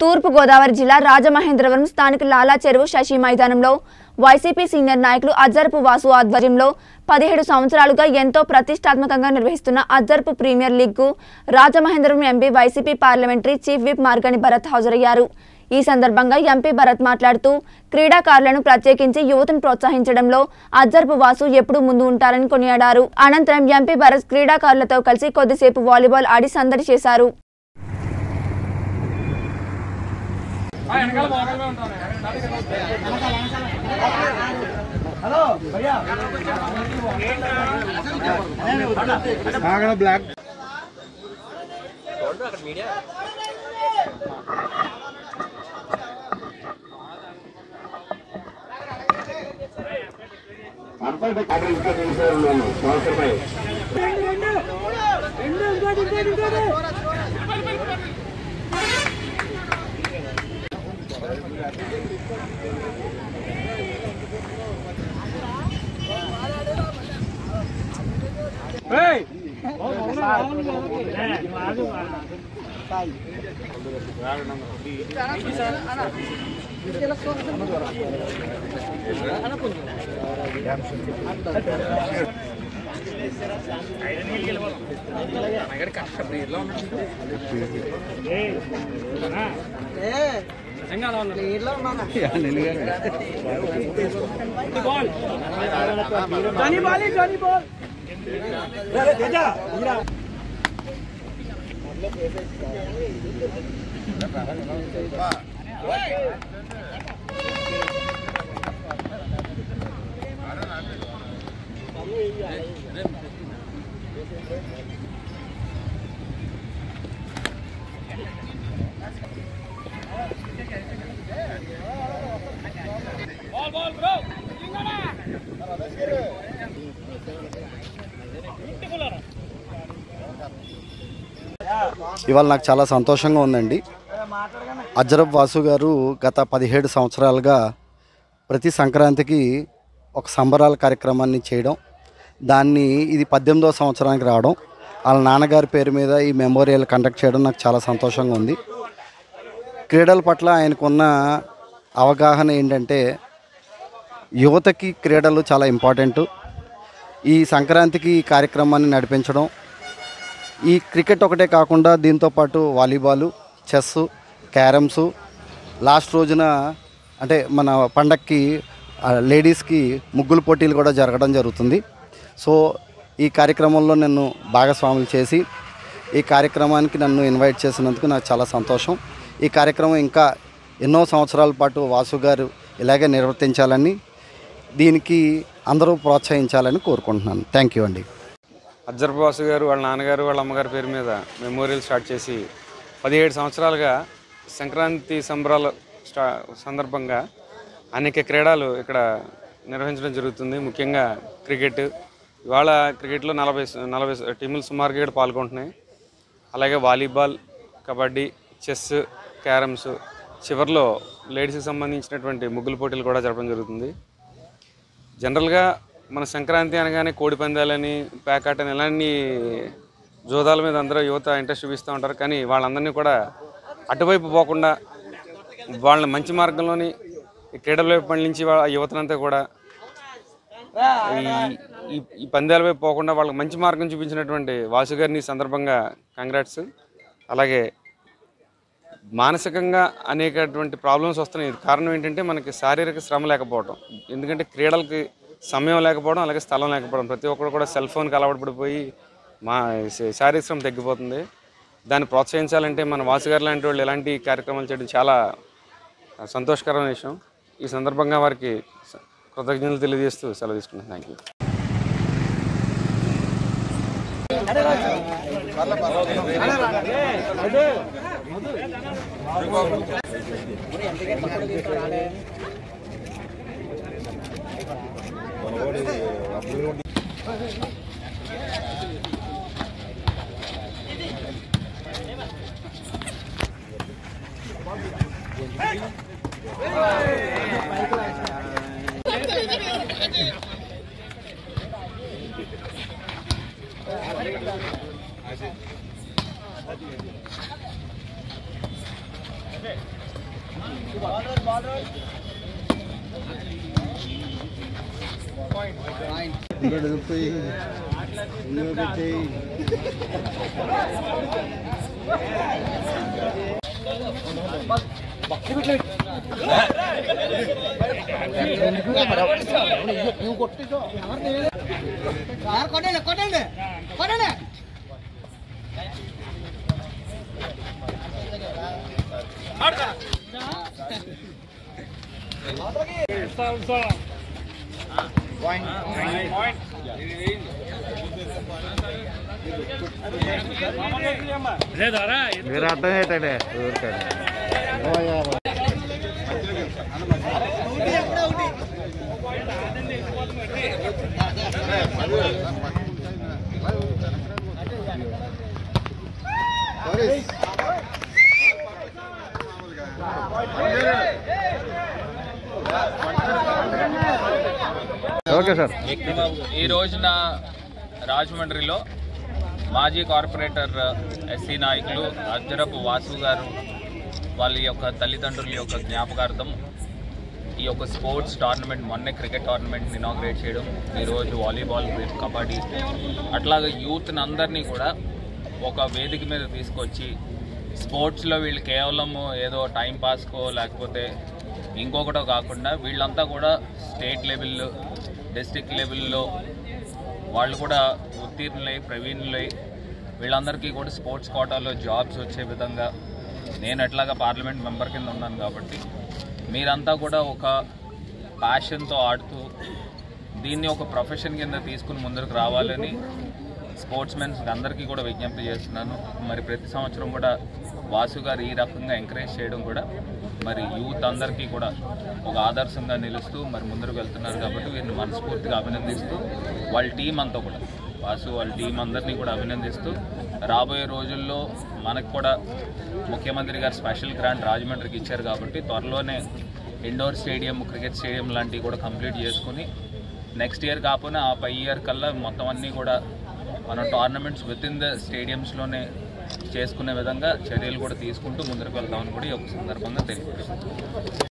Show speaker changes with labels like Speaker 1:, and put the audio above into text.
Speaker 1: తూర్పు గోదావరి జిల్లా రాజమహేంద్రవరం స్థానిక లాలా చెరువు శశి మైదానంలో వైసీపీ సీనియర్ నాయకులు అజ్జరపు వాసు ఆధ్వర్యంలో పదిహేడు సంవత్సరాలుగా ఎంతో ప్రతిష్టాత్మకంగా నిర్వహిస్తున్న అజ్జరపు ప్రీమియర్ లీగ్కు Rajamahendravaram MP YCP parliamentary chief whip Margani Bharat హాజరయ్యారు ఈ సందర్భంగా ఎంపీ భరత్ మాట్లాడుతూ క్రీడాకారులను ప్రత్యేకించి యువతను ప్రోత్సహించడంలో అజ్జర్పు వాసు ఎప్పుడూ ముందు ఉంటారని కొనియాడారు అనంతరం ఎంపీ భరత్ క్రీడాకారులతో కలిసి కొద్దిసేపు వాలీబాల్ ఆడి సందడి చేశారు
Speaker 2: ఆగడ బ్లాక్
Speaker 3: ఇవాళ నాకు చాలా సంతోషంగా ఉందండి అజ్రబ్ వాసు గారు గత పదిహేడు సంవత్సరాలుగా ప్రతి సంక్రాంతికి ఒక సంబరాల కార్యక్రమాన్ని చేయడం దాన్ని ఇది పద్దెనిమిదవ సంవత్సరానికి రావడం వాళ్ళ నాన్నగారి పేరు మీద ఈ మెమోరియల్ కండక్ట్ చేయడం నాకు చాలా సంతోషంగా ఉంది క్రీడల పట్ల ఆయనకున్న అవగాహన ఏంటంటే యువతకి క్రీడలు చాలా ఇంపార్టెంట్ ఈ సంక్రాంతికి ఈ కార్యక్రమాన్ని నడిపించడం ఈ క్రికెట్ ఒకటే కాకుండా దీంతో పాటు వాలీబాలు చెస్ క్యారమ్స్ లాస్ట్ రోజున అంటే మన పండక్కి ఆ, లేడీస్కి ముగ్గులు పోటీలు కూడా జరగడం జరుగుతుంది సో ఈ కార్యక్రమంలో నన్ను భాగస్వాములు చేసి ఈ కార్యక్రమానికి నన్ను ఇన్వైట్ చేసినందుకు నాకు చాలా సంతోషం ఈ కార్యక్రమం ఇంకా ఎన్నో సంవత్సరాల పాటు వాసు గారు ఇలాగే నిర్వర్తించాలని దీనికి అందరూ ప్రోత్సహించాలని కోరుకుంటున్నాను థ్యాంక్ యూ అండి
Speaker 4: అజ్జర్బాసు గారు వాళ్ళ నాన్నగారు వాళ్ళ అమ్మగారి పేరు మీద మెమోరియల్ స్టార్ట్ చేసి పదిహేడు సంవత్సరాలుగా సంక్రాంతి సంబరాల స్టా సందర్భంగా అనేక క్రీడలు ఇక్కడ నిర్వహించడం జరుగుతుంది ముఖ్యంగా క్రికెట్ ఇవాళ క్రికెట్లో నలభై నలభై టీములు సుమారుగా ఇక్కడ పాల్గొంటున్నాయి అలాగే వాలీబాల్ కబడ్డీ చెస్ క్యారమ్స్ చివరిలో లేడీస్కి సంబంధించినటువంటి ముగ్గుల పోటీలు కూడా జరపడం జరుగుతుంది జనరల్గా మన సంక్రాంతి అనగానే కోడి పందాలని ప్యాకాట్ అని ఇలాంటి జోదాల మీద అందరూ యువత ఇంట్రెస్ట్ చూపిస్తూ ఉంటారు కానీ వాళ్ళందరినీ కూడా అటువైపు పోకుండా వాళ్ళని మంచి మార్గంలోని ఈ క్రీడల వైపు పండించి వాళ్ళ యువతనంతా కూడా ఈ- ఈ ఈ పందాల వైపు పోకుండా వాళ్ళకి మంచి మార్గం చూపించినటువంటి వాసు గారిని ఈ సందర్భంగా కంగ్రాట్స్ అలాగే మానసికంగా అనేకటువంటి ప్రాబ్లమ్స్ వస్తున్నాయి కారణం ఏంటంటే మనకి శారీరక శ్రమ లేకపోవడం ఎందుకంటే క్రీడలకి సమయం లేకపోవడం అలాగే స్థలం లేకపోవడం ప్రతి ఒక్కరు కూడా సెల్ ఫోన్కి అలవాటు పడిపోయి మా శ- శారీరక శ్రమ తగ్గిపోతుంది దాన్ని ప్రోత్సహించాలంటే మన వాసు గారు లాంటి వాళ్ళు ఇలాంటి కార్యక్రమాలు చేయడం చాలా సంతోషకరమైన విషయం ఈ సందర్భంగా వారికి స- కృతజ్ఞతలు తెలియజేస్తూ సెలవు తీసుకున్నాను థ్యాంక్ యూ
Speaker 2: కొట్టండి కొట్టండి కొట్టండి
Speaker 5: మీరు అర్థం ఏంటండి ఊరికండి ఓకే సార్
Speaker 6: ఈ రోజున రాజమండ్రిలో మాజీ కార్పొరేటర్ ఎస్సీ నాయకులు అజ్జరపు వాసు గారు వాళ్ళ యొక్క తల్లిదండ్రుల యొక్క జ్ఞాపకార్థం ఈ యొక్క స్పోర్ట్స్ టోర్నమెంట్ మొన్నే క్రికెట్ టోర్నమెంట్ని ఇనాగ్రేట్ చేయడం ఈరోజు వాలీబాల్ రేపు కబడ్డీ అట్లాగే యూత్ని అందరినీ కూడా ఒక వేదిక మీద తీసుకొచ్చి స్పోర్ట్స్లో వీళ్ళు కేవలం ఏదో టైం పాస్కో లేకపోతే ఇంకొకటో కాకుండా వీళ్ళంతా కూడా స్టేట్ లెవెల్ డిస్టిక్ లెవెల్లో వాళ్ళు కూడా ఉత్తీర్ణులై ప్రవీణులై వీళ్ళందరికీ కూడా స్పోర్ట్స్ కోటాలో జాబ్స్ వచ్చే విధంగా నేను ఎట్లాగా పార్లమెంట్ మెంబర్ కింద ఉన్నాను కాబట్టి మీరంతా కూడా ఒక ప్యాషన్తో ఆడుతూ దీన్ని ఒక ప్రొఫెషన్ కింద తీసుకుని ముందుకు రావాలని స్పోర్ట్స్ మెన్స్ అందరికీ కూడా విజ్ఞప్తి చేస్తున్నాను మరి ప్రతి సంవత్సరం కూడా వాసు గారు ఈ రకంగా ఎంకరేజ్ చేయడం కూడా మరి యూత్ అందరికీ కూడా ఒక ఆదర్శంగా నిలుస్తూ మరి ముందుకు వెళ్తున్నారు కాబట్టి వీరిని మనస్ఫూర్తిగా అభినందిస్తూ వాళ్ళ టీం అంతా కూడా వాసు వాళ్ళ టీం అందరినీ కూడా అభినందిస్తూ రాబోయే రోజుల్లో మనకు కూడా ముఖ్యమంత్రి గారు స్పెషల్ గ్రాంట్ రాజమండ్రికి ఇచ్చారు కాబట్టి త్వరలోనే ఇండోర్ స్టేడియం క్రికెట్ స్టేడియం లాంటివి కూడా కంప్లీట్ చేసుకుని నెక్స్ట్ ఇయర్ కాకపోయినా ఆ పై ఇయర్ కల్లా మొత్తం అన్నీ కూడా మన టోర్నమెంట్స్ విత్ ఇన్ ద స్టేడియంస్లోనే చేసుకునే విధంగా చర్యలు కూడా తీసుకుంటూ ముందుకు వెళ్తామని కూడా ఈ యొక్క సందర్భంగా తెలియజేస్తున్నాను